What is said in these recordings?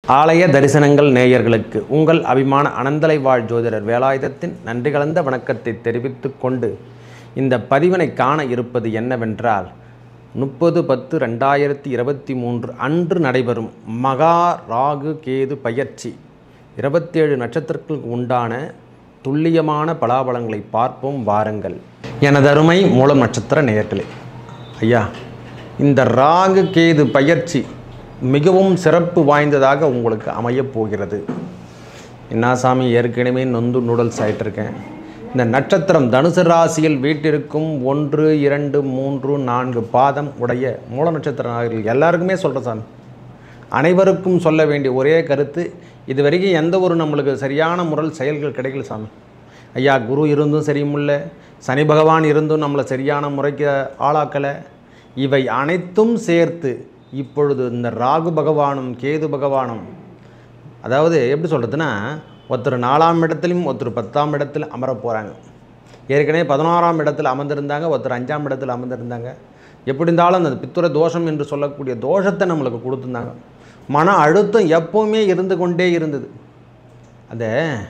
ஆலய தரிசனங்கள் நேயர்களுக்கு உங்கள் அபிமான அனந்தலை வாழ் ஜோதிடர் வேலாயுதத்தின் நன்றி கலந்த வணக்கத்தை தெரிவித்துக் கொண்டு இந்த பதிவினை காண இருப்பது என்னவென்றால் முப்பது பத்து ரெண்டாயிரத்தி இருபத்தி மூன்று அன்று நடைபெறும் மகா ராகு கேது பயிற்சி இருபத்தேழு நட்சத்திரங்களுக்கு உண்டான துல்லியமான பலாபலங்களை பார்ப்போம் வாருங்கள் எனதருமை மூலம் நட்சத்திர நேயர்களே ஐயா இந்த ராகு கேது பயிற்சி மிகவும் சிறப்பு வாய்ந்ததாக உங்களுக்கு அமையப் போகிறது என்ன சாமி ஏற்கனவே நொந்து நூடல்ஸ் ஆயிட்டிருக்கேன் இந்த நட்சத்திரம் தனுசு ராசியில் வீட்டிற்கும் ஒன்று இரண்டு மூன்று நான்கு பாதம் உடைய மூல நட்சத்திர நாயகர்கள் எல்லாருக்குமே சொல்கிறேன் சாமி அனைவருக்கும் சொல்ல வேண்டிய ஒரே கருத்து இது வரைக்கும் எந்த ஒரு நம்மளுக்கு சரியான முறையில் செயல்கள் கிடைக்கல சாமி ஐயா குரு இருந்தும் சரியுமில்ல சனி பகவான் இருந்தும் நம்மளை சரியான முறைக்கு ஆளாக்கலை இவை அனைத்தும் சேர்த்து இப்பொழுது இந்த ராகு பகவானும் கேது பகவானும் அதாவது எப்படி சொல்கிறதுனா ஒருத்தர் நாலாம் இடத்துலையும் ஒருத்தர் பத்தாம் இடத்துல அமர போகிறாங்க ஏற்கனவே பதினோராம் இடத்துல அமர்ந்திருந்தாங்க ஒருத்தர் அஞ்சாம் இடத்துல அமர்ந்திருந்தாங்க எப்படி இருந்தாலும் அந்த பித்துர தோஷம் என்று சொல்லக்கூடிய தோஷத்தை நம்மளுக்கு கொடுத்துருந்தாங்க மன அழுத்தம் எப்போவுமே இருந்து கொண்டே இருந்தது அந்த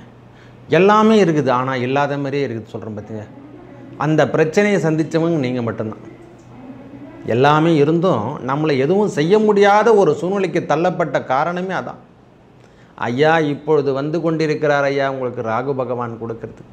எல்லாமே இருக்குது ஆனால் இல்லாத மாதிரியே இருக்குது சொல்கிறேன் பார்த்தீங்க அந்த பிரச்சனையை சந்தித்தவங்க நீங்கள் மட்டும்தான் எல்லாமே இருந்தும் நம்மளை எதுவும் செய்ய முடியாத ஒரு சூழ்நிலைக்கு தள்ளப்பட்ட காரணமே அதான் ஐயா இப்பொழுது வந்து கொண்டிருக்கிறார் ஐயா உங்களுக்கு ராகு பகவான் கொடுக்கறதுக்கு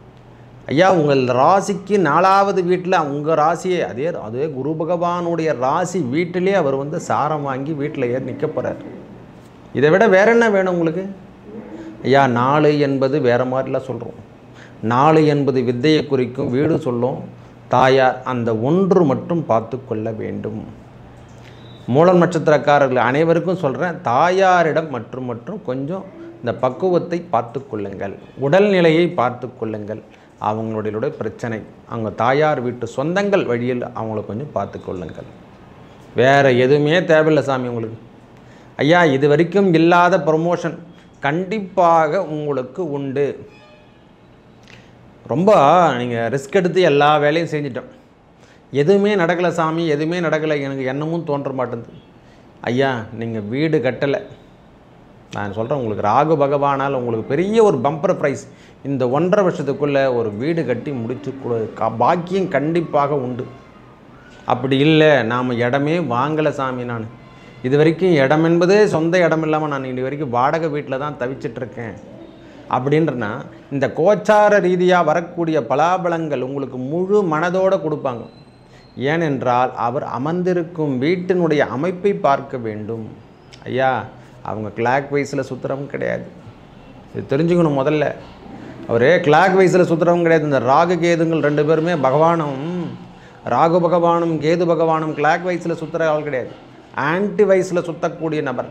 ஐயா உங்கள் ராசிக்கு நாலாவது வீட்டில் உங்கள் ராசியே அதே அதே குரு பகவானுடைய ராசி வீட்டிலே அவர் வந்து சாரம் வாங்கி வீட்டில் ஏறி நிற்க போகிறார் இதை விட வேற என்ன வேணும் உங்களுக்கு ஐயா நாலு என்பது வேறு மாதிரிலாம் சொல்கிறோம் நாலு என்பது வித்தையை குறிக்கும் வீடு சொல்லும் தாயார் அந்த ஒன்று மட்டும் பார்த்து கொள்ள வேண்டும் மூலம் நட்சத்திரக்காரர்கள் அனைவருக்கும் சொல்கிறேன் தாயாரிடம் மற்றும் மற்றும் கொஞ்சம் இந்த பக்குவத்தை பார்த்து கொள்ளுங்கள் உடல்நிலையை பார்த்து கொள்ளுங்கள் அவங்களுடைய பிரச்சனை அவங்க தாயார் வீட்டு சொந்தங்கள் வழியில் அவங்கள கொஞ்சம் பார்த்து கொள்ளுங்கள் வேறு எதுவுமே தேவையில்லை சாமி உங்களுக்கு ஐயா இது வரைக்கும் இல்லாத ப்ரமோஷன் கண்டிப்பாக உங்களுக்கு உண்டு ரொம்ப நீங்கள் ரிஸ்க் எடுத்து எல்லா வேலையும் செஞ்சிட்டோம் எதுவுமே நடக்கலை சாமி எதுவுமே நடக்கலை எனக்கு எண்ணமும் தோன்ற மாட்டேங்குது ஐயா நீங்கள் வீடு கட்டலை நான் சொல்கிறேன் உங்களுக்கு ராகு பகவானால் உங்களுக்கு பெரிய ஒரு பம்பர் ப்ரைஸ் இந்த ஒன்றரை வருஷத்துக்குள்ளே ஒரு வீடு கட்டி முடிச்சு கொடு கா- பாக்கியம் கண்டிப்பாக உண்டு அப்படி இல்லை நாம் இடமே வாங்கலை சாமி நான் இது வரைக்கும் இடம் என்பதே சொந்த இடம் இல்லாமல் நான் இது வரைக்கும் வாடகை வீட்டில் தான் தவிச்சிட்டு இருக்கேன் அப்படின்றனா இந்த கோச்சார ரீதியாக வரக்கூடிய பலாபலங்கள் உங்களுக்கு முழு மனதோடு கொடுப்பாங்க ஏனென்றால் அவர் அமர்ந்திருக்கும் வீட்டினுடைய அமைப்பை பார்க்க வேண்டும் ஐயா அவங்க கிளாக் வைஸில் சுற்றுறவும் கிடையாது இது தெரிஞ்சுக்கணும் முதல்ல அவரே கிளாக் வைஸில் சுற்றுறவும் கிடையாது இந்த ராகு கேதுங்கள் ரெண்டு பேருமே பகவானும் ராகு பகவானும் கேது பகவானும் கிளாக் வைஸில் சுற்றுற ஆள் கிடையாது ஆன்டி வைஸில் சுற்றக்கூடிய நபர்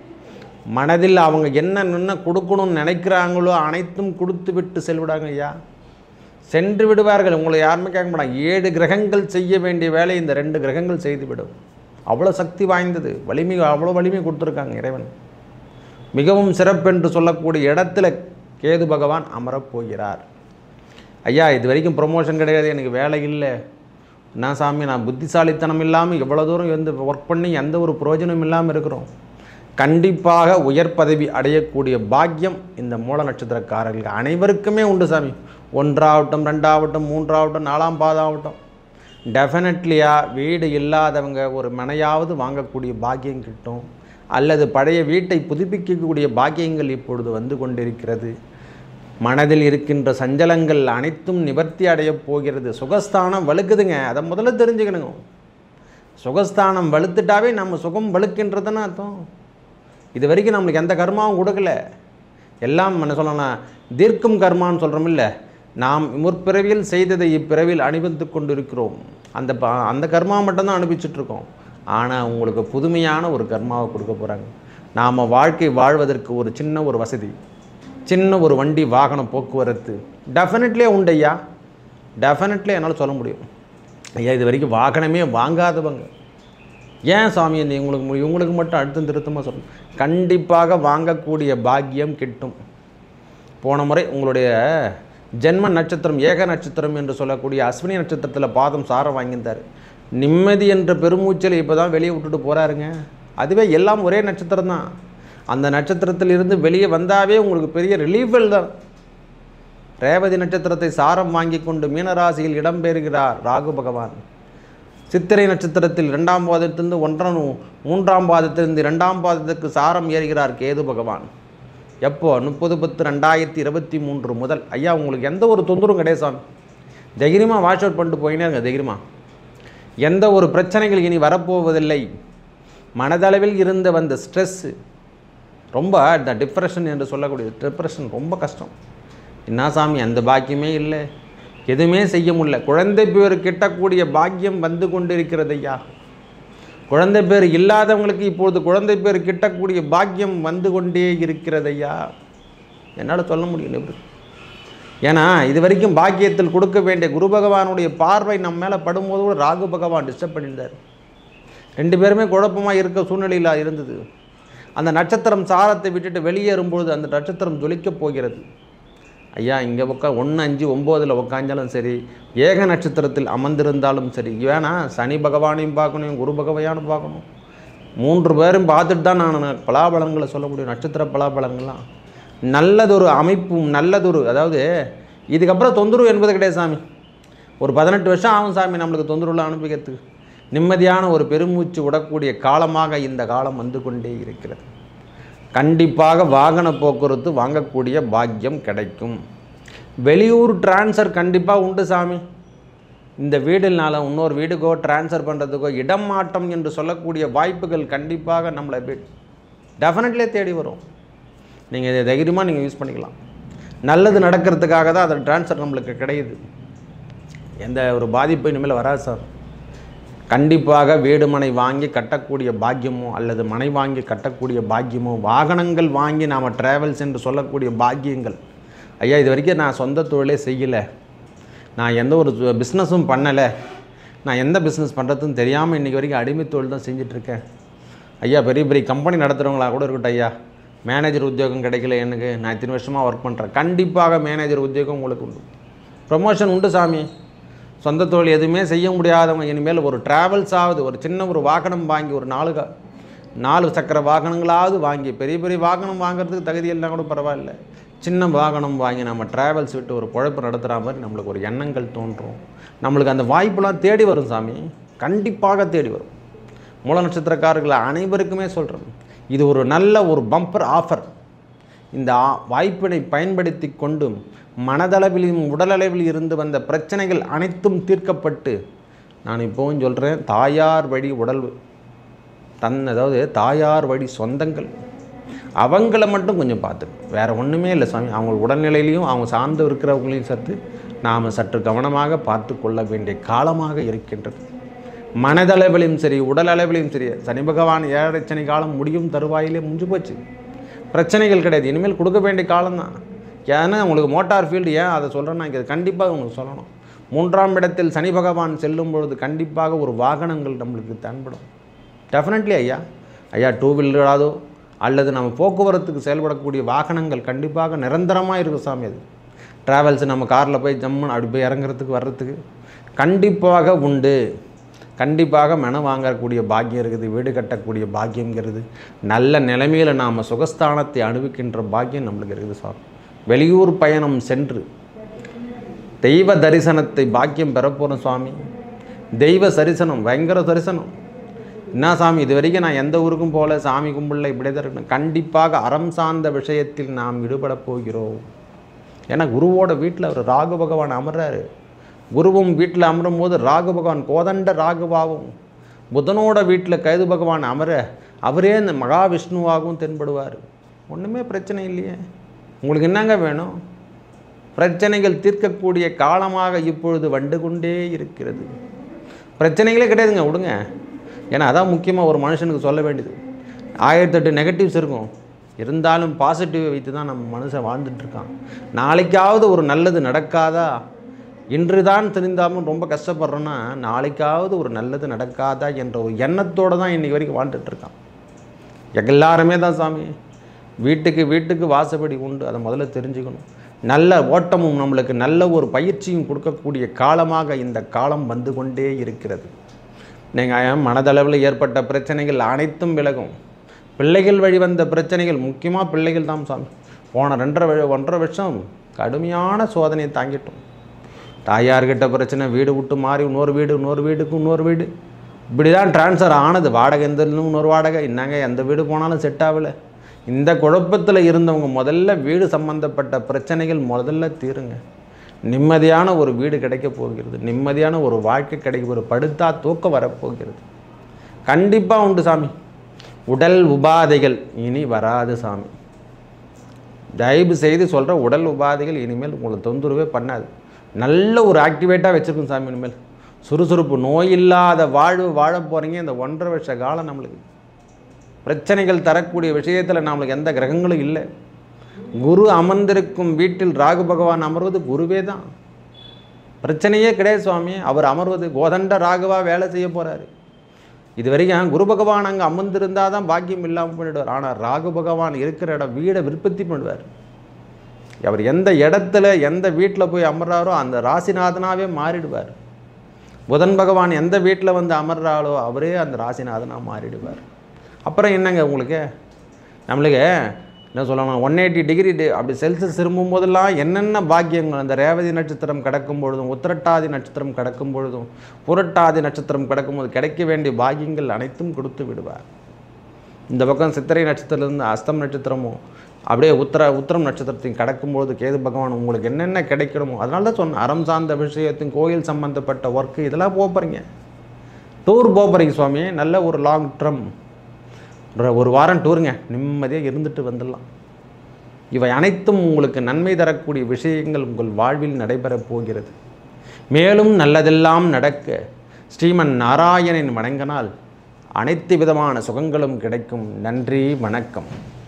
மனதில் அவங்க என்ன என்ன கொடுக்கணும்னு நினைக்கிறாங்களோ அனைத்தும் கொடுத்து விட்டு செல்விடாங்க ஐயா சென்று விடுவார்கள் உங்களை யாருமே கேட்க மாட்டாங்க ஏழு கிரகங்கள் செய்ய வேண்டிய வேலை இந்த ரெண்டு கிரகங்கள் செய்துவிடும் அவ்வளோ சக்தி வாய்ந்தது வலிமை அவ்வளோ வலிமை கொடுத்துருக்காங்க இறைவன் மிகவும் சிறப்பென்று சொல்லக்கூடிய இடத்துல கேது பகவான் அமரப் போகிறார் ஐயா இது வரைக்கும் ப்ரொமோஷன் கிடையாது எனக்கு வேலை இல்லை நான் சாமி நான் புத்திசாலித்தனம் இல்லாமல் எவ்வளோ தூரம் வந்து ஒர்க் பண்ணி எந்த ஒரு பிரயோஜனம் இல்லாமல் இருக்கிறோம் கண்டிப்பாக உயர் பதவி அடையக்கூடிய பாக்கியம் இந்த மூல நட்சத்திரக்காரர்களுக்கு அனைவருக்குமே உண்டு சாமி ஒன்றாகட்டும் ரெண்டாகட்டும் மூன்றாகட்டும் நாலாம் பாதாகட்டும் டெஃபினெட்லியா வீடு இல்லாதவங்க ஒரு மனையாவது வாங்கக்கூடிய பாக்கியம் கிட்டும் அல்லது பழைய வீட்டை புதுப்பிக்கக்கூடிய பாக்கியங்கள் இப்பொழுது வந்து கொண்டிருக்கிறது மனதில் இருக்கின்ற சஞ்சலங்கள் அனைத்தும் நிவர்த்தி அடையப் போகிறது சுகஸ்தானம் வலுக்குதுங்க அதை முதல்ல தெரிஞ்சுக்கணுங்க சுகஸ்தானம் வலுத்துட்டாவே நம்ம சுகம் வலுக்கின்றதுன்னு அர்த்தம் இது வரைக்கும் நம்மளுக்கு எந்த கர்மாவும் கொடுக்கல எல்லாம் என்ன சொல்லலாம் தீர்க்கும் கர்மான்னு சொல்கிறோமில்ல நாம் முற்பிறவியில் செய்ததை இப்பிறவியில் அனுபவித்து கொண்டிருக்கிறோம் அந்த ப அந்த கர்மா மட்டும்தான் அனுபவிச்சுட்ருக்கோம் ஆனால் உங்களுக்கு புதுமையான ஒரு கர்மாவை கொடுக்க போகிறாங்க நாம் வாழ்க்கை வாழ்வதற்கு ஒரு சின்ன ஒரு வசதி சின்ன ஒரு வண்டி வாகனம் போக்குவரத்து டெஃபினெட்லியே உண்டு ஐயா டெஃபினெட்லி என்னால் சொல்ல முடியும் ஐயா இது வரைக்கும் வாகனமே வாங்காதவங்க ஏன் சாமி இந்த இவங்களுக்கு மு- இவங்களுக்கு மட்டும் அழுத்தம் திருத்தமாக சொல்லணும் கண்டிப்பாக வாங்கக்கூடிய பாக்கியம் கிட்டும் போன முறை உங்களுடைய ஜென்ம நட்சத்திரம் ஏக நட்சத்திரம் என்று சொல்லக்கூடிய அஸ்வினி நட்சத்திரத்தில் பாதம் சார வாங்கியிருந்தார் நிம்மதி என்ற பெருமூச்சலை இப்போ தான் வெளியே விட்டுட்டு போகிறாருங்க அதுவே எல்லாம் ஒரே நட்சத்திரம் தான் அந்த நட்சத்திரத்தில் இருந்து வெளியே வந்தாவே உங்களுக்கு பெரிய ரிலீஃபல் தான் ரேவதி நட்சத்திரத்தை சாரம் வாங்கி கொண்டு மீனராசியில் இடம்பெறுகிறார் ராகு பகவான் சித்திரை நட்சத்திரத்தில் இரண்டாம் பாதத்திலிருந்து ஒன்றாம் மூன்றாம் பாதத்திலிருந்து இரண்டாம் பாதத்துக்கு சாரம் ஏறுகிறார் கேது பகவான் எப்போ முப்பது பத்து ரெண்டாயிரத்தி இருபத்தி மூன்று முதல் ஐயா உங்களுக்கு எந்த ஒரு தொந்தரவும் கிடையாது சாமி தைரியமாக வாஷ் அவுட் பண்ணிட்டு போயினே இருங்க தைரியமா எந்த ஒரு பிரச்சனைகள் இனி வரப்போவதில்லை மனதளவில் இருந்த வந்த ஸ்ட்ரெஸ்ஸு ரொம்ப இந்த டிப்ரெஷன் என்று சொல்லக்கூடிய டிப்ரெஷன் ரொம்ப கஷ்டம் என்ன சாமி அந்த பாக்கியமே இல்லை எதுவுமே செய்ய முடியல குழந்தை பேர் கிட்டக்கூடிய பாக்கியம் வந்து கொண்டிருக்கிறது ஐயா குழந்தை பேர் இல்லாதவங்களுக்கு இப்பொழுது குழந்தை பேர் கிட்டக்கூடிய பாக்கியம் வந்து கொண்டே இருக்கிறது ஐயா என்னால் சொல்ல முடியல எப்படி ஏன்னா இது வரைக்கும் பாக்கியத்தில் கொடுக்க வேண்டிய குரு பகவானுடைய பார்வை நம்ம மேலே படும்போது கூட ராகு பகவான் டிஸ்டர்ப் பண்ணியிருந்தார் ரெண்டு பேருமே குழப்பமாக இருக்க சூழ்நிலையில் இருந்தது அந்த நட்சத்திரம் சாரத்தை விட்டுட்டு வெளியேறும்பொழுது அந்த நட்சத்திரம் ஜொலிக்கப் போகிறது ஐயா இங்கே உட்கா ஒன்று அஞ்சு ஒம்போதில் உட்காந்தாலும் சரி ஏக நட்சத்திரத்தில் அமர்ந்திருந்தாலும் சரி வேணா சனி பகவானையும் பார்க்கணும் குரு பகவானும் பார்க்கணும் மூன்று பேரும் பார்த்துட்டு தான் நான் பலாபலங்களை சொல்ல முடியும் நட்சத்திர பலாபலங்கள்லாம் நல்லதொரு அமைப்பும் நல்லதொரு அதாவது இதுக்கப்புறம் தொந்தரவு என்பது கிடையாது சாமி ஒரு பதினெட்டு வருஷம் ஆகும் சாமி நம்மளுக்கு தொந்தரவுலாம் அனுப்பிக்கிறதுக்கு நிம்மதியான ஒரு பெருமூச்சு விடக்கூடிய காலமாக இந்த காலம் வந்து கொண்டே இருக்கிறது கண்டிப்பாக வாகன போக்குவரத்து வாங்கக்கூடிய பாக்கியம் கிடைக்கும் வெளியூர் டிரான்ஸ்ஃபர் கண்டிப்பாக உண்டு சாமி இந்த வீடுனால இன்னொரு வீடுக்கோ டிரான்ஸ்ஃபர் பண்ணுறதுக்கோ இடம் மாற்றம் என்று சொல்லக்கூடிய வாய்ப்புகள் கண்டிப்பாக நம்மளை டெஃபினெட்லே தேடி வரும் நீங்கள் இதை தைரியமாக நீங்கள் யூஸ் பண்ணிக்கலாம் நல்லது நடக்கிறதுக்காக தான் அந்த டிரான்ஸ்ஃபர் நம்மளுக்கு கிடைக்குது எந்த ஒரு பாதிப்பு இனிமேல் வராது சார் கண்டிப்பாக வீடு மனை வாங்கி கட்டக்கூடிய பாக்கியமோ அல்லது மனை வாங்கி கட்டக்கூடிய பாக்கியமோ வாகனங்கள் வாங்கி நாம் ட்ராவல்ஸ் என்று சொல்லக்கூடிய பாக்கியங்கள் ஐயா இது வரைக்கும் நான் சொந்த தொழிலே செய்யலை நான் எந்த ஒரு பிஸ்னஸும் பண்ணலை நான் எந்த பிஸ்னஸ் பண்ணுறதுன்னு தெரியாமல் இன்றைக்கி வரைக்கும் அடிமை தொழில் தான் செஞ்சிட்ருக்கேன் ஐயா பெரிய பெரிய கம்பெனி நடத்துகிறவங்களா கூட இருக்கட்டும் ஐயா மேனேஜர் உத்தியோகம் கிடைக்கல எனக்கு நான் இத்தனை வருஷமாக ஒர்க் பண்ணுறேன் கண்டிப்பாக மேனேஜர் உத்தியோகம் உங்களுக்கு உண்டு ப்ரொமோஷன் உண்டு சாமி சொந்த தொழில் எதுவுமே செய்ய முடியாதவங்க இனிமேல் ஒரு ட்ராவல்ஸ் ஆகுது ஒரு சின்ன ஒரு வாகனம் வாங்கி ஒரு நாலு க- நாலு சக்கர வாகனங்களாவது வாங்கி பெரிய பெரிய வாகனம் வாங்குறதுக்கு தகுதி இல்லைனா கூட பரவாயில்ல சின்ன வாகனம் வாங்கி நம்ம ட்ராவல்ஸ் விட்டு ஒரு குழப்பு நடத்துகிற மாதிரி நம்மளுக்கு ஒரு எண்ணங்கள் தோன்றும் நம்மளுக்கு அந்த வாய்ப்புலாம் தேடி வரும் சாமி கண்டிப்பாக தேடி வரும் மூல நட்சத்திரக்காரர்கள் அனைவருக்குமே சொல்கிறேன் இது ஒரு நல்ல ஒரு பம்பர் ஆஃபர் இந்த ஆ- வாய்ப்பினை பயன்படுத்தி கொண்டு மனதளவிலும் உடலளவில் இருந்து வந்த பிரச்சனைகள் அனைத்தும் தீர்க்கப்பட்டு நான் இப்போவும் சொல்கிறேன் தாயார் வழி உடல் தன் அதாவது தாயார் வழி சொந்தங்கள் அவங்கள மட்டும் கொஞ்சம் பார்த்து வேறு ஒன்றுமே இல்லை சாமி அவங்க உடல்நிலையிலையும் அவங்க சார்ந்து இருக்கிறவங்களையும் சற்று நாம் சற்று கவனமாக பார்த்து கொள்ள வேண்டிய காலமாக இருக்கின்றது மனதளவிலும் சரி உடல் அளவிலும் சரி சனி பகவான் ஏழரை சனி காலம் முடியும் தருவாயிலே முடிஞ்சு போச்சு பிரச்சனைகள் கிடையாது இனிமேல் கொடுக்க வேண்டிய காலம்தான் ஏன்னா உங்களுக்கு மோட்டார் ஃபீல்டு ஏன் அதை சொல்கிறேன்னா இங்கே கண்டிப்பாக உங்களுக்கு சொல்லணும் மூன்றாம் இடத்தில் சனி பகவான் செல்லும் பொழுது கண்டிப்பாக ஒரு வாகனங்கள் நம்மளுக்கு தென்படும் டெஃபினெட்லி ஐயா ஐயா டூ வீலராதோ அல்லது நம்ம போக்குவரத்துக்கு செயல்படக்கூடிய வாகனங்கள் கண்டிப்பாக நிரந்தரமாக இருக்கும் சாமி அது ட்ராவல்ஸ் நம்ம காரில் போய் ஜம்முன்னு அப்படி போய் இறங்குறதுக்கு வர்றதுக்கு கண்டிப்பாக உண்டு கண்டிப்பாக மனம் வாங்கக்கூடிய பாக்கியம் இருக்குது வீடு கட்டக்கூடிய பாக்கியங்கிறது நல்ல நிலைமையில் நாம் சுகஸ்தானத்தை அனுபவிக்கின்ற பாக்கியம் நம்மளுக்கு இருக்குது சார் வெளியூர் பயணம் சென்று தெய்வ தரிசனத்தை பாக்கியம் பெறப்போகிறோம் சுவாமி தெய்வ சரிசனம் பயங்கர தரிசனம் என்ன சாமி இது வரைக்கும் நான் எந்த ஊருக்கும் போகல சாமி கும்பிடல இப்படியே தான் இருக்கணும் கண்டிப்பாக அறம் சார்ந்த விஷயத்தில் நாம் ஈடுபட போகிறோம் ஏன்னா குருவோட வீட்டில் அவர் ராகு பகவான் அமர்றாரு குருவும் வீட்டில் அமரும் போது ராகு பகவான் கோதண்ட ராகுவாகும் புதனோட வீட்டில் கைது பகவான் அமர அவரே இந்த மகாவிஷ்ணுவாகவும் தென்படுவார் ஒன்றுமே பிரச்சனை இல்லையே உங்களுக்கு என்னங்க வேணும் பிரச்சனைகள் தீர்க்கக்கூடிய காலமாக இப்பொழுது வந்து கொண்டே இருக்கிறது பிரச்சனைகளே கிடையாதுங்க விடுங்க ஏன்னா அதான் முக்கியமாக ஒரு மனுஷனுக்கு சொல்ல வேண்டியது ஆயிரத்தெட்டு நெகட்டிவ்ஸ் இருக்கும் இருந்தாலும் பாசிட்டிவ் வைத்து தான் நம்ம மனுஷன் வாழ்ந்துட்டு இருக்கான் நாளைக்காவது ஒரு நல்லது நடக்காதா இன்று தான் தெரிந்தாமல் ரொம்ப கஷ்டப்படுறோன்னா நாளைக்காவது ஒரு நல்லது நடக்காதா என்ற ஒரு எண்ணத்தோடு தான் இன்றைக்கி வரைக்கும் வாழ்ந்துட்டு இருக்கான் எல்லாருமே தான் சாமி வீட்டுக்கு வீட்டுக்கு வாசப்படி உண்டு அதை முதல்ல தெரிஞ்சுக்கணும் நல்ல ஓட்டமும் நம்மளுக்கு நல்ல ஒரு பயிற்சியும் கொடுக்கக்கூடிய காலமாக இந்த காலம் வந்து கொண்டே இருக்கிறது நீங்கள் மனதளவில் ஏற்பட்ட பிரச்சனைகள் அனைத்தும் விலகும் பிள்ளைகள் வழி வந்த பிரச்சனைகள் முக்கியமாக பிள்ளைகள் தான் சாமி போன ரெண்டரை வ- ஒன்றரை வருஷம் கடுமையான சோதனையை தாங்கிட்டோம் தாயார்கிட்ட பிரச்சனை வீடு விட்டு மாறி இன்னொரு வீடு இன்னொரு வீடுக்கு இன்னொரு வீடு இப்படி தான் ட்ரான்ஸ்ஃபர் ஆனது வாடகை எந்த இன்னொரு வாடகை என்னங்க எந்த வீடு போனாலும் செட் ஆகலை இந்த குழப்பத்தில் இருந்தவங்க முதல்ல வீடு சம்பந்தப்பட்ட பிரச்சனைகள் முதல்ல தீருங்க நிம்மதியான ஒரு வீடு கிடைக்க போகிறது நிம்மதியான ஒரு வாழ்க்கை கிடைக்க ஒரு படுத்தா தூக்கம் வரப்போகிறது கண்டிப்பாக உண்டு சாமி உடல் உபாதைகள் இனி வராது சாமி தயவு செய்து சொல்கிற உடல் உபாதைகள் இனிமேல் உங்களை தொந்தரவே பண்ணாது நல்ல ஒரு ஆக்டிவேட்டாக வச்சுருக்கும் சாமி இனிமேல் சுறுசுறுப்பு நோய் இல்லாத வாழ்வு வாழ போகிறீங்க இந்த ஒன்றரை வருஷ காலம் நம்மளுக்கு பிரச்சனைகள் தரக்கூடிய விஷயத்தில் நம்மளுக்கு எந்த கிரகங்களும் இல்லை குரு அமர்ந்திருக்கும் வீட்டில் ராகு பகவான் அமர்வது குருவே தான் பிரச்சனையே கிடையாது சுவாமி அவர் அமர்வது கோதண்ட ராகுவா வேலை செய்ய போகிறாரு இது வரைக்கும் குரு பகவான் அங்கே அமர்ந்திருந்தால் தான் பாக்கியம் இல்லாமல் பண்ணிடுவார் ஆனால் ராகு பகவான் இருக்கிற இடம் வீடை விற்பத்தி பண்ணுவார் அவர் எந்த இடத்துல எந்த வீட்டில் போய் அமர்றாரோ அந்த ராசிநாதனாவே மாறிடுவார் புதன் பகவான் எந்த வீட்டில் வந்து அமர்றாளோ அவரே அந்த ராசிநாதனாக மாறிடுவார் அப்புறம் என்னங்க உங்களுக்கு நம்மளுக்கு என்ன சொல்லணும் ஒன் எயிட்டி டிகிரி அப்படி செல்சியஸ் திரும்பும் போதெல்லாம் என்னென்ன பாக்கியங்கள் அந்த ரேவதி நட்சத்திரம் கிடக்கும் பொழுதும் உத்திரட்டாதி நட்சத்திரம் கிடக்கும் பொழுதும் புரட்டாதி நட்சத்திரம் கிடக்கும்போது கிடைக்க வேண்டிய பாக்கியங்கள் அனைத்தும் கொடுத்து விடுவார் இந்த பக்கம் சித்திரை நட்சத்திரத்துலேருந்து அஸ்தம் நட்சத்திரமும் அப்படியே உத்தர உத்திரம் நட்சத்திரத்தையும் கடக்கும்போது கேது பகவான் உங்களுக்கு என்னென்ன கிடைக்கணுமோ அதனால தான் சொன்னேன் அறம் சார்ந்த விஷயத்தின் கோயில் சம்மந்தப்பட்ட ஒர்க்கு இதெல்லாம் போக போகிறீங்க டூர் போக போகிறீங்க சுவாமி நல்ல ஒரு லாங் ட்ரம் ஒரு வாரம் டூருங்க நிம்மதியாக இருந்துட்டு வந்துடலாம் இவை அனைத்தும் உங்களுக்கு நன்மை தரக்கூடிய விஷயங்கள் உங்கள் வாழ்வில் நடைபெறப் போகிறது மேலும் நல்லதெல்லாம் நடக்க ஸ்ரீமன் நாராயணன் வணங்கினால் அனைத்து விதமான சுகங்களும் கிடைக்கும் நன்றி வணக்கம்